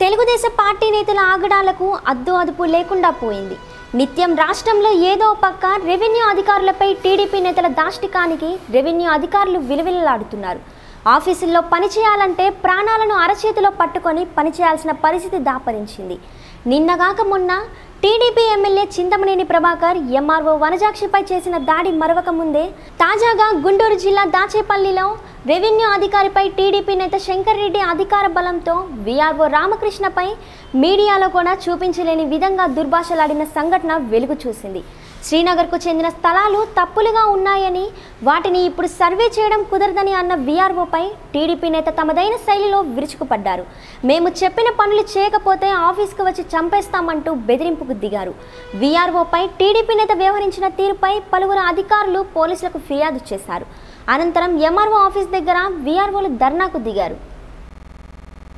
Telugu Desam party నేతల ఆగడాలకు అద్దు అదుపు లేకుండా పోయింది నిత్యం రాష్ట్రంలో ఏదో ఒక పక్క రెవెన్యూ అధికారులపై టీడీపీ నేతల దాష్టికానికి రెవెన్యూ అధికారులు విలువిల్లాడుతున్నారు ఆఫీసుల్లో పనిచేయాలంటే ప్రాణాలను అరచేతిలో పట్టుకొని పనిచేయాల్సిన పరిస్థితి దాపరించింది నిన్నగాక మొన్న TDP MLA Chintamaneni Prabhakar MRO వనజాక్షిపై చేసిన దాడి మరవక ముందే తాజాగా గుంటూరు జిల్లా దాచేపల్లిలో రెవెన్యూ అధికారిపై టీడీపీ నేత శంకర్ రెడ్డి అధికార బలంతో వీఆర్ఓ రామకృష్ణపై మీడియాలో కూడా చూపించలేని విధంగా దుర్భాషలాడిన సంఘటన వెలుగు చూసింది శ్రీనగర్కు చెందిన స్థలాలు తప్పులుగా ఉన్నాయని వాటిని ఇప్పుడు సర్వే చేయడం కుదరదని అన్న వీఆర్ఓపై టీడీపీ నేత తమదైన శైలిలో విరుచుకుపడ్డారు మేము చెప్పిన పనులు చేయకపోతే ఆఫీస్కు వచ్చి చంపేస్తామంటూ బెదిరింపుకు దిగారు వీఆర్ఓపై టీడీపీ నేత వ్యవహరించిన తీరుపై పలువురు అధికారులు పోలీసులకు ఫిర్యాదు చేశారు అనంతరం ఎంఆర్ఓ ఆఫీస్ దగ్గర వీఆర్ఓలు ధర్నాకు దిగారు